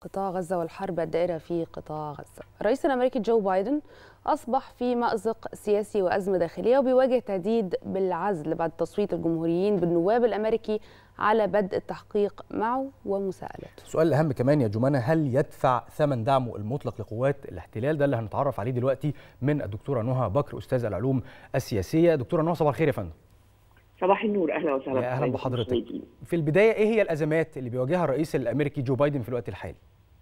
قطاع غزة والحرب الدائرة في قطاع غزة الرئيس الأمريكي جو بايدن أصبح في مأزق سياسي وأزمة داخلية وبيواجه تهديد بالعزل بعد تصويت الجمهوريين بالنواب الأمريكي على بدء التحقيق معه ومساءلته السؤال الأهم كمان يا جمانة هل يدفع ثمن دعمه المطلق لقوات الاحتلال ده اللي هنتعرف عليه دلوقتي من الدكتورة نهى بكر أستاذ العلوم السياسية دكتورة نهى صباح الخير يا فندم صباح النور اهلا وسهلا يا اهلا بحضرتك في البدايه ايه هي الازمات اللي بيواجهها الرئيس الامريكي جو بايدن في الوقت الحالي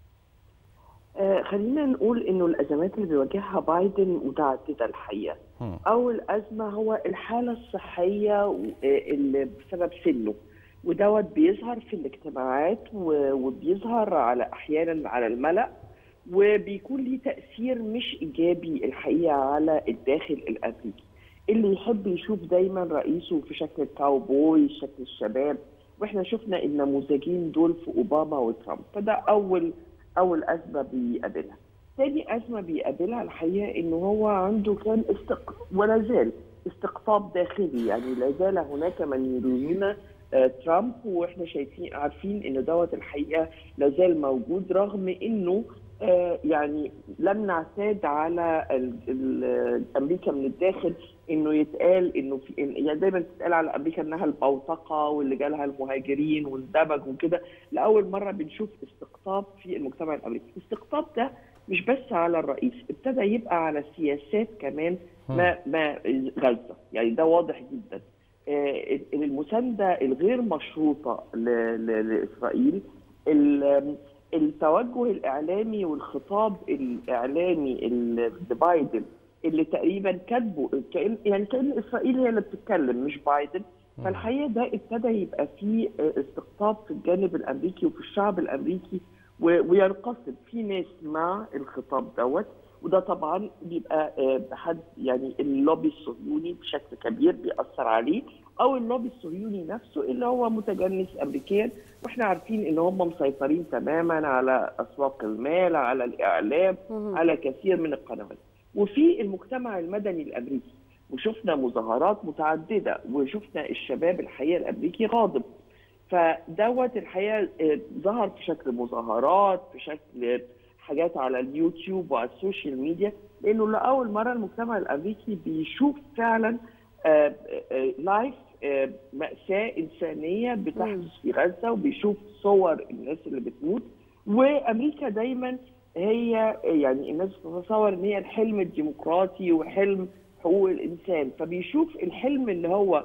آه خلينا نقول انه الازمات اللي بيواجهها بايدن متعدده الحقيقه م. اول ازمه هو الحاله الصحيه اللي بسبب سنه ودوت بيظهر في الاجتماعات وبيظهر على احيانا على الملا وبيكون ليه تاثير مش ايجابي الحقيقه على الداخل الامريكي اللي يحب يشوف دايما رئيسه في شكل الكاوبوي شكل الشباب واحنا شفنا النموذجين دول في اوباما وترامب فده اول اول ازمه بيقابلها ثاني ازمه بيقابلها الحقيقه انه هو عنده كان استق... ولا زال استقطاب داخلي يعني لا زال هناك من يريدون ترامب واحنا شايفين عارفين ان دوت الحقيقه لا زال موجود رغم انه آه يعني لم نعتاد على ال ال امريكا من الداخل انه يتقال انه في يعني دايما تتقال على امريكا انها البوتقه واللي جالها المهاجرين واندمج وكده لاول مره بنشوف استقطاب في المجتمع الامريكي، الاستقطاب ده مش بس على الرئيس ابتدى يبقى على السياسات كمان ما ما غزه يعني ده واضح جدا آه المسانده الغير مشروطه لاسرائيل التوجه الاعلامي والخطاب الاعلامي لبايدن اللي تقريبا كاتبه كان يعني كان اسرائيل هي اللي بتتكلم مش بايدن فالحقيقه ده ابتدى يبقى فيه استقطاب في الجانب الامريكي وفي الشعب الامريكي وينقسم في ناس مع الخطاب دوت وده طبعا بيبقى حد يعني اللوبي الصهيوني بشكل كبير بيأثر عليه او اللوبي الصهيوني نفسه اللي هو متجنس امريكيا واحنا عارفين ان هم مسيطرين تماما على اسواق المال على الاعلام على كثير من القنوات وفي المجتمع المدني الامريكي وشفنا مظاهرات متعدده وشفنا الشباب الحقيقه الامريكي غاضب فدوت الحقيقه ظهر في شكل مظاهرات في شكل حاجات على اليوتيوب وعلى السوشيال ميديا لانه لاول مره المجتمع الامريكي بيشوف فعلا لايف مأساة إنسانية بتحدث في غزة وبيشوف صور الناس اللي بتموت وأمريكا دايما هي يعني الناس بتتصور ان هي الحلم الديمقراطي وحلم حقوق الانسان فبيشوف الحلم اللي هو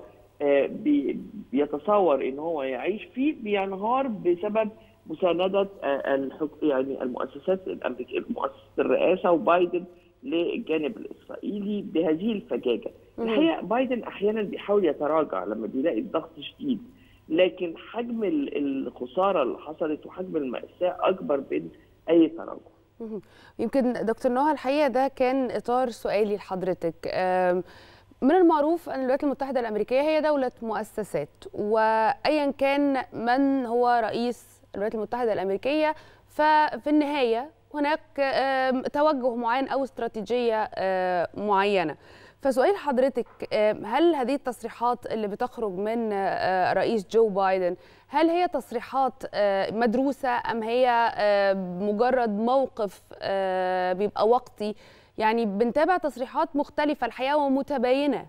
بيتصور ان هو يعيش فيه بينهار بسبب مسانده يعني المؤسسات الامريكيه مؤسسه الرئاسه وبايدن للجانب الاسرائيلي بهذه الفجاجه. الحقيقه بايدن احيانا بيحاول يتراجع لما بيلاقي الضغط شديد لكن حجم الخساره اللي حصلت وحجم الماساه اكبر من اي تراجع. يمكن دكتور نهى الحقيقه ده كان اطار سؤالي لحضرتك من المعروف ان الولايات المتحده الامريكيه هي دوله مؤسسات وايا كان من هو رئيس الولايات المتحده الامريكيه ففي النهايه هناك توجه معين او استراتيجيه معينه فسؤال حضرتك هل هذه التصريحات اللي بتخرج من رئيس جو بايدن هل هي تصريحات مدروسة أم هي مجرد موقف بيبقى وقتي يعني بنتابع تصريحات مختلفة الحقيقة ومتباينة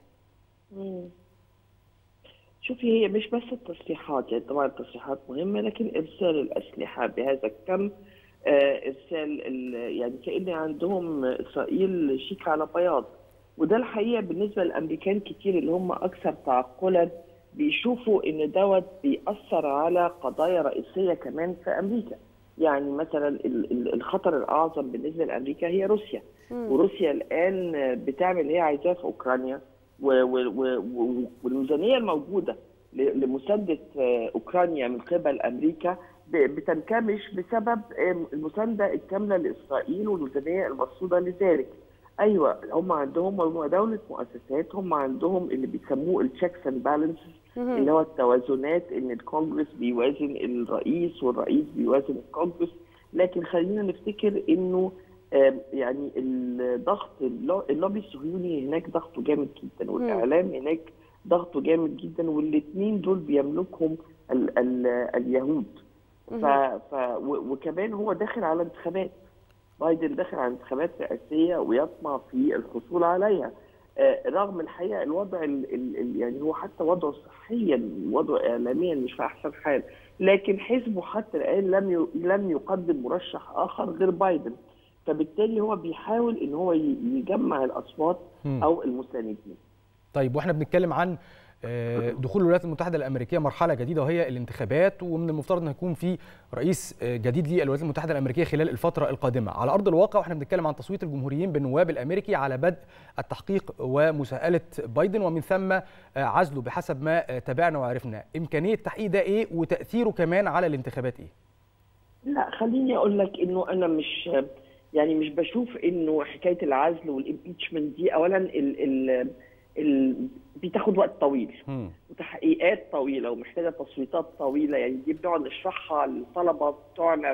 شوفي هي مش بس التصريحات يعني طبعا التصريحات مهمة لكن إرسال الأسلحة بهذا الكم إرسال يعني كأن عندهم إسرائيل شيك على بياض وده الحقيقه بالنسبه للامريكان كتير اللي هم اكثر تعقلا بيشوفوا ان دوت بيأثر على قضايا رئيسيه كمان في امريكا يعني مثلا الخطر الاعظم بالنسبه لامريكا هي روسيا م. وروسيا الان بتعمل اللي هي عايزاه في اوكرانيا والميزانيه الموجوده لمسانده اوكرانيا من قبل امريكا بتنكمش بسبب المسانده الكامله لاسرائيل والميزانيه المرصوده لذلك ايوه هم عندهم هم دوله مؤسسات هم عندهم اللي بيسموه التشيكس اند بالانسز اللي هو التوازنات ان الكونجرس بيوازن الرئيس والرئيس بيوازن الكونجرس لكن خلينا نفتكر انه يعني الضغط اللوبي الصهيوني هناك ضغطه جامد جدا والاعلام هناك ضغطه جامد جدا والاثنين دول بيملكهم ال ال اليهود ف... ف... و... وكمان هو داخل على انتخابات بايدن داخل على انتخابات رئاسيه ويطمع في الحصول عليها آه رغم الحقيقه الوضع ال... ال... يعني هو حتى وضعه صحيا وضعه اعلاميا مش في احسن حال لكن حزبه حتى الان لم ي... لم يقدم مرشح اخر غير بايدن فبالتالي هو بيحاول ان هو يجمع الاصوات او المساندين طيب واحنا بنتكلم عن دخول الولايات المتحده الامريكيه مرحله جديده وهي الانتخابات ومن المفترض ان يكون في رئيس جديد للولايات المتحده الامريكيه خلال الفتره القادمه على ارض الواقع واحنا بنتكلم عن تصويت الجمهوريين بالنواب الامريكي على بدء التحقيق ومساءله بايدن ومن ثم عزله بحسب ما تابعنا وعرفنا امكانيه تحقيق ده ايه وتاثيره كمان على الانتخابات ايه لا خليني اقول لك انه انا مش يعني مش بشوف انه حكايه العزل والامبيتشمنت دي اولا ال ال ال بتاخد وقت طويل م. وتحقيقات طويله ومحتاجه تصويتات طويله يعني دي بنقعد نشرحها للطلبه بتوعنا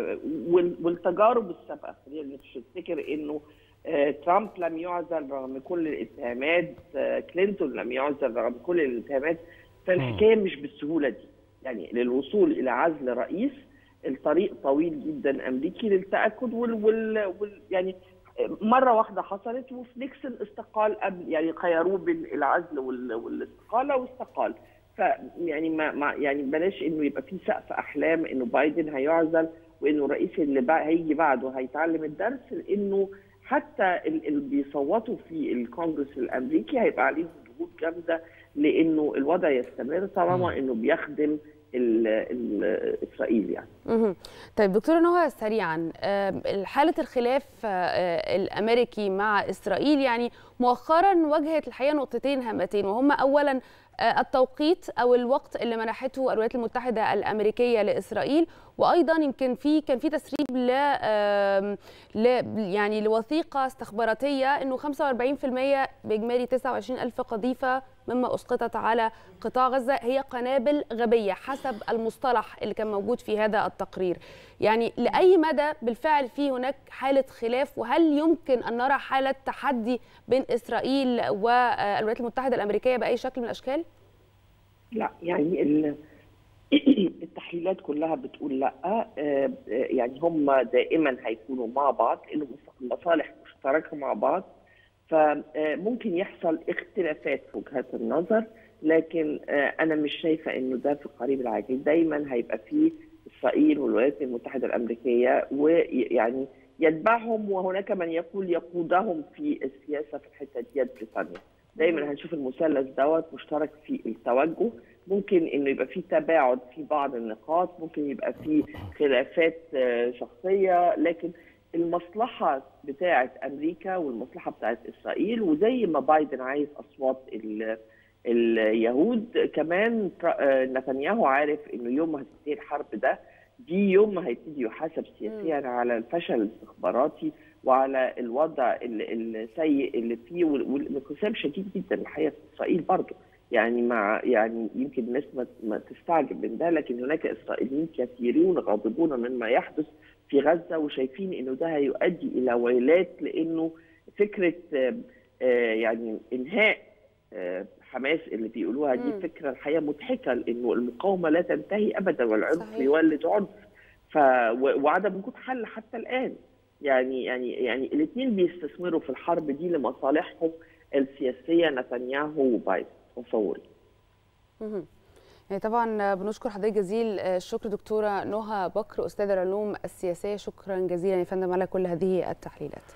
والتجارب السابقه خلينا نفتكر انه آه ترامب لم يعزل رغم كل الاتهامات آه كلينتون لم يعزل رغم كل الاتهامات فالحكايه مش بالسهوله دي يعني للوصول الى عزل رئيس الطريق طويل جدا امريكي للتاكد وال, وال, وال يعني مره واحده حصلت وفي نيكسون استقال قبل يعني خيروه بين العزل والاستقاله واستقال ف يعني ما, ما يعني بلاش انه يبقى في سقف احلام انه بايدن هيعزل وانه الرئيس اللي بقى هيجي بعده هيتعلم الدرس لانه حتى اللي بيصوتوا في الكونجرس الامريكي هيبقى عليهم ضغوط جامده لانه الوضع يستمر طالما انه بيخدم ال ال اسرائيل يعني. طيب دكتوره نهى سريعا حاله الخلاف الامريكي مع اسرائيل يعني مؤخرا واجهت الحقيقه نقطتين هامتين وهما اولا التوقيت او الوقت اللي منحته الولايات المتحده الامريكيه لاسرائيل وايضا يمكن في كان في تسريب ل ل يعني لوثيقه استخباراتيه انه 45% باجمالي 29000 قذيفه مما اسقطت على قطاع غزه هي قنابل غبيه حسب المصطلح اللي كان موجود في هذا التقرير يعني لاي مدى بالفعل في هناك حاله خلاف وهل يمكن ان نرى حاله تحدي بين اسرائيل والولايات المتحده الامريكيه باي شكل من الاشكال لا يعني التحليلات كلها بتقول لا يعني هم دائما هيكونوا مع بعض لانه مصالح مشتركه مع بعض فممكن يحصل اختلافات في وجهات النظر لكن انا مش شايفه انه ده في القريب العاجل دايما هيبقى في اسرائيل والولايات المتحده الامريكيه ويعني يتبعهم وهناك من يقول يقودهم في السياسه في الحته دي بريطانيا دايما هنشوف المثلث دوت مشترك في التوجه ممكن انه يبقى في تباعد في بعض النقاط ممكن يبقى في خلافات شخصيه لكن المصلحه بتاعه امريكا والمصلحه بتاعه اسرائيل وزي ما بايدن عايز اصوات اليهود كمان نتنياهو عارف انه يوم ما هتنتهي الحرب ده دي يوم ما هيبتدي يحاسب سياسيا على الفشل الاستخباراتي وعلى الوضع السيء اللي فيه والانقسام شديد جدا الحقيقه في اسرائيل برضه يعني مع يعني يمكن الناس ما تستعجب من ده لكن هناك اسرائيليين كثيرون غاضبون مما يحدث في غزه وشايفين انه ده هيؤدي الى ويلات لانه فكره يعني انهاء حماس اللي بيقولوها دي م. فكره الحقيقه مضحكه لانه المقاومه لا تنتهي ابدا والعنف صحيح. يولد عنف ف وعدم وجود حل حتى الان يعني يعني يعني الاثنين بيستثمروا في الحرب دي لمصالحهم السياسيه نتنياهو وبايدن تصوري يعني طبعا بنشكر حضرتك جزيل الشكر دكتوره نهى بكر استاذه العلوم السياسيه شكرا جزيلا يا فندم على كل هذه التحليلات